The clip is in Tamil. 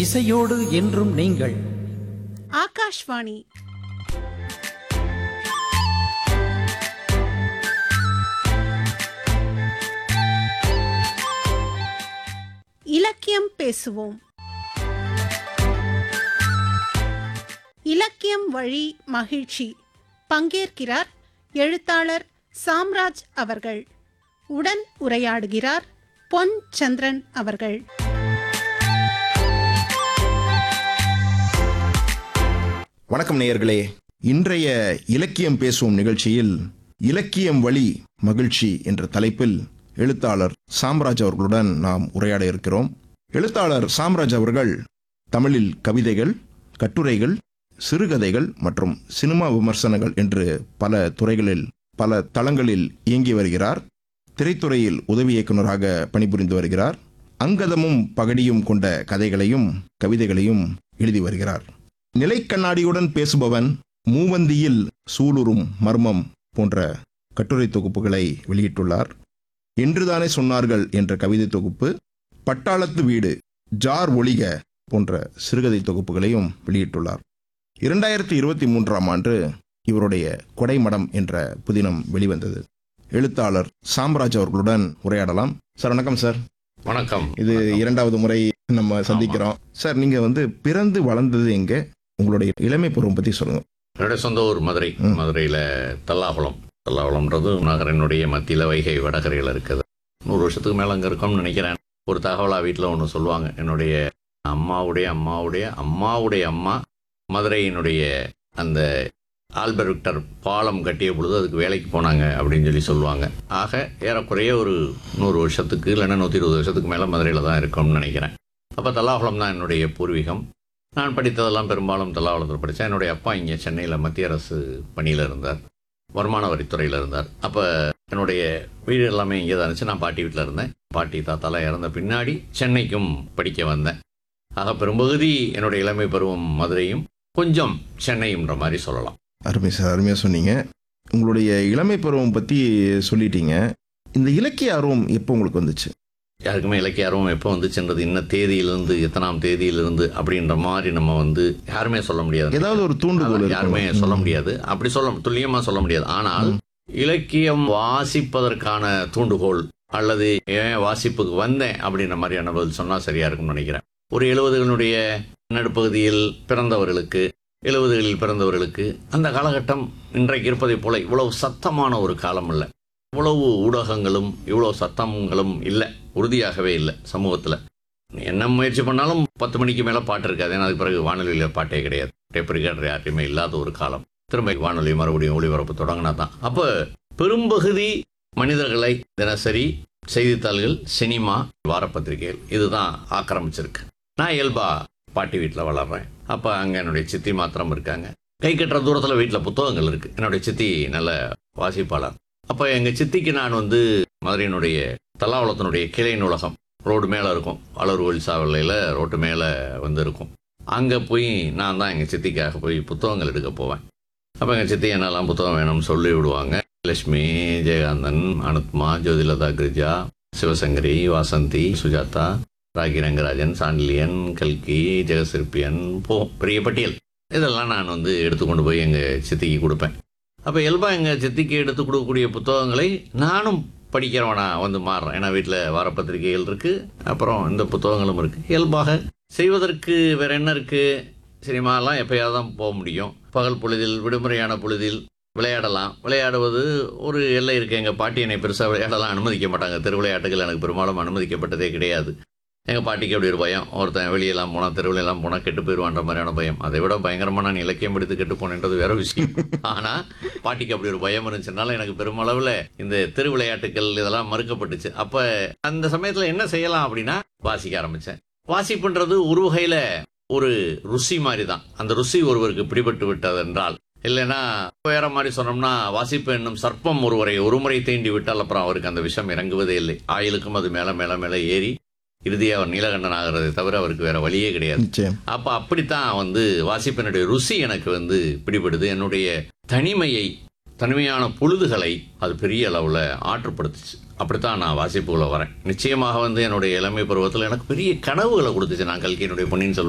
இசையோடு என்றும் நீங்கள் ஆகாஷ்வாணி இலக்கியம் பேசுவோம் இலக்கியம் வழி மகிழ்ச்சி பங்கேற்கிறார் எழுத்தாளர் சாம்ராஜ் அவர்கள் உடன் உரையாடுகிறார் பொன் சந்திரன் அவர்கள் வணக்கம் நேயர்களே இன்றைய இலக்கியம் பேசும் நிகழ்ச்சியில் இலக்கியம் வழி மகிழ்ச்சி என்ற தலைப்பில் எழுத்தாளர் சாம்ராஜ் அவர்களுடன் நாம் உரையாட இருக்கிறோம் எழுத்தாளர் சாம்ராஜ் அவர்கள் தமிழில் கவிதைகள் கட்டுரைகள் சிறுகதைகள் மற்றும் சினிமா விமர்சனங்கள் என்று பல துறைகளில் பல தளங்களில் இயங்கி வருகிறார் திரைத்துறையில் உதவி இயக்குநராக பணிபுரிந்து வருகிறார் அங்கதமும் பகடியும் கொண்ட கதைகளையும் கவிதைகளையும் எழுதி வருகிறார் நிலைக்கண்ணாடியுடன் பேசுபவன் மூவந்தியில் சூளுரும் மர்மம் போன்ற கட்டுரை தொகுப்புகளை வெளியிட்டுள்ளார் என்றுதானே சொன்னார்கள் என்ற கவிதை தொகுப்பு பட்டாளத்து வீடு ஜார் ஒளிக போன்ற சிறுகதை தொகுப்புகளையும் வெளியிட்டுள்ளார் இரண்டாயிரத்தி இருபத்தி மூன்றாம் ஆண்டு இவருடைய கொடைமடம் என்ற புதினம் வெளிவந்தது எழுத்தாளர் சாம்ராஜ் அவர்களுடன் உரையாடலாம் சார் வணக்கம் சார் வணக்கம் இது இரண்டாவது முறை நம்ம சந்திக்கிறோம் சார் நீங்க வந்து பிறந்து வளர்ந்தது எங்க உங்களுடைய இளமை பருவம் பத்தி சொல்லுங்க என்னுடைய சொந்த ஊர் மதுரை ம். மதுரையில தல்லாகுளம் தல்லாகுளம்ன்றது நகரினுடைய மத்தியில வைகை வடகரையில் இருக்குது நூறு வருஷத்துக்கு மேல அங்க இருக்கோம்னு நினைக்கிறேன் ஒரு தகவலா வீட்டில் ஒன்று சொல்லுவாங்க என்னுடைய அம்மாவுடைய அம்மாவுடைய அம்மாவுடைய அம்மா மதுரையினுடைய அந்த ஆல்பர் விக்டர் பாலம் கட்டிய பொழுது அதுக்கு வேலைக்கு போனாங்க அப்படின்னு சொல்லி சொல்லுவாங்க ஆக ஏறக்குறைய ஒரு நூறு வருஷத்துக்கு இல்லைன்னா நூற்றி இருபது வருஷத்துக்கு மேலே மதுரையில் தான் இருக்கோம்னு நினைக்கிறேன் அப்போ தல்லாகுளம் தான் என்னுடைய பூர்வீகம் நான் படித்ததெல்லாம் பெரும்பாலும் தல்லாவளத்தில் படித்தேன் என்னுடைய அப்பா இங்கே சென்னையில் மத்திய அரசு பணியில் இருந்தார் வருமான வரித்துறையில் இருந்தார் அப்போ என்னுடைய வீடு எல்லாமே இங்கே தான் இருந்துச்சு நான் பாட்டி வீட்டில் இருந்தேன் பாட்டி தாத்தாலாம் இறந்த பின்னாடி சென்னைக்கும் படிக்க வந்தேன் ஆக பெரும்பகுதி என்னுடைய இளமை பருவம் மதுரையும் கொஞ்சம் சென்னையும்ன்ற மாதிரி சொல்லலாம் அருமை சார் அருமையா சொன்னீங்க உங்களுடைய இளமை பருவம் பத்தி சொல்லிட்டீங்க இந்த இலக்கிய ஆர்வம் எப்போ உங்களுக்கு வந்துச்சு யாருக்குமே இலக்கிய ஆர்வம் எப்போ வந்துச்சுன்றது இன்ன தேதியிலிருந்து எத்தனாம் தேதியிலிருந்து அப்படின்ற மாதிரி நம்ம வந்து யாருமே சொல்ல முடியாது ஏதாவது ஒரு தூண்டுகோல் அதான் இருக்கும். யாருமே சொல்ல ம். முடியாது அப்படி சொல்ல துல்லியமா சொல்ல முடியாது ஆனால் இலக்கியம் வாசிப்பதற்கான தூண்டுகோல் அல்லது ஏன் வாசிப்புக்கு வந்தேன் அப்படின்ற மாதிரியான பதில் சொன்னா சரியா இருக்கும்னு நினைக்கிறேன் ஒரு எழுபதுகளுடைய நடுப்பகுதியில் பிறந்தவர்களுக்கு எழுபதுகளில் பிறந்தவர்களுக்கு அந்த காலகட்டம் இன்றைக்கு இருப்பதைப் போல இவ்வளவு சத்தமான ஒரு காலம் இல்லை இவ்வளவு ஊடகங்களும் இவ்வளவு சத்தங்களும் இல்லை உறுதியாகவே இல்லை சமூகத்தில் என்ன முயற்சி பண்ணாலும் பத்து மணிக்கு மேலே பாட்டு இருக்காது ஏன்னா அதுக்கு பிறகு வானொலியில் பாட்டே கிடையாது டேப் ரிகார்டர் யார்ட்டையுமே இல்லாத ஒரு காலம் திரும்ப வானொலி மறுபடியும் ஒளிபரப்பு தொடங்கினா தான் அப்போ பெரும்பகுதி மனிதர்களை தினசரி செய்தித்தாள்கள் சினிமா வாரப்பத்திரிகைகள் இதுதான் ஆக்கிரமிச்சிருக்கு நான் இயல்பா பாட்டி வீட்டில் வளர்றேன் அப்போ அங்கே என்னுடைய சித்தி மாத்திரம் இருக்காங்க கை கட்டுற தூரத்தில் வீட்டில் புத்தகங்கள் இருக்கு என்னுடைய சித்தி நல்ல வாசிப்பாளர் அப்போ எங்கள் சித்திக்கு நான் வந்து மதுரையினுடைய தல்லாவளத்தினுடைய கிளை நூலகம் ரோடு மேலே இருக்கும் அலர்கோயில் சாவலையில் ரோட்டு மேலே வந்து இருக்கும் அங்கே போய் நான் தான் எங்கள் சித்திக்காக போய் புத்தகங்கள் எடுக்க போவேன் அப்போ எங்கள் சித்தி என்னெல்லாம் புத்தகம் வேணும்னு சொல்லி விடுவாங்க லட்சுமி ஜெயகாந்தன் அனுத்மா ஜோதிலதா கிரிஜா சிவசங்கரி வாசந்தி சுஜாதா ராகி ரங்கராஜன் சாண்டிலியன் கல்கி ஜெகசிற்பியன் போ பெரிய பட்டியல் இதெல்லாம் நான் வந்து எடுத்துக்கொண்டு போய் எங்கள் சித்திக்கு கொடுப்பேன் அப்போ இயல்பாக எங்கள் சித்திக்கு எடுத்து கொடுக்கக்கூடிய புத்தகங்களை நானும் படிக்கிறவனா வந்து மாறுறேன் ஏன்னா வீட்டில் வாரப்பத்திரிகைகள் இருக்குது அப்புறம் இந்த புத்தகங்களும் இருக்குது இயல்பாக செய்வதற்கு வேற என்ன இருக்குது சினிமாலாம் எப்பயாவது தான் போக முடியும் பகல் பொழுதில் விடுமுறையான பொழுதில் விளையாடலாம் விளையாடுவது ஒரு எல்லை இருக்குது எங்கள் பாட்டி என்னை பெருசாக விளையாடலாம் அனுமதிக்க மாட்டாங்க திருவிளையாட்டுகள் எனக்கு பெரும்பாலும் அனுமதிக்கப்பட்டதே கிடையாது எங்கள் பாட்டிக்கு அப்படி ஒரு பயம் ஒருத்தன் வெளியெல்லாம் போனால் தெருவிலெல்லாம் போனால் கெட்டு போயிடுவான்ற மாதிரியான பயம் அதை விட பயங்கரமாக நான் இலக்கியம் எடுத்து கெட்டு போனேன்றது வேற விஷயம் ஆனால் பாட்டிக்கு அப்படி ஒரு பயம் இருந்துச்சுனால எனக்கு பெருமளவில் இந்த தெரு விளையாட்டுகள் இதெல்லாம் மறுக்கப்பட்டுச்சு அப்போ அந்த சமயத்தில் என்ன செய்யலாம் அப்படின்னா வாசிக்க ஆரம்பித்தேன் வாசிப்புன்றது ஒரு வகையில் ஒரு ருசி மாதிரி தான் அந்த ருசி ஒருவருக்கு பிடிபட்டு விட்டது என்றால் இல்லைன்னா வேற மாதிரி சொன்னோம்னா வாசிப்பு என்னும் சர்ப்பம் ஒருவரை ஒருமுறை தீண்டி விட்டால் அப்புறம் அவருக்கு அந்த விஷம் இறங்குவதே இல்லை ஆயிலுக்கும் அது மேல மேல மேல ஏறி இறுதியாக அவர் நீலகண்டன் ஆகிறதை தவிர அவருக்கு வேற வழியே கிடையாது நிச்சயம் அப்ப அப்படித்தான் வந்து வாசிப்பினுடைய ருசி எனக்கு வந்து பிடிபடுது என்னுடைய தனிமையை தனிமையான பொழுதுகளை அது பெரிய அளவில் ஆற்றுப்படுத்துச்சு அப்படித்தான் நான் வாசிப்புகளை வரேன் நிச்சயமாக வந்து என்னுடைய இளமை பருவத்தில் எனக்கு பெரிய கனவுகளை கொடுத்துச்சு நான் கல்கியினுடைய பொன்னியின் செல்வன்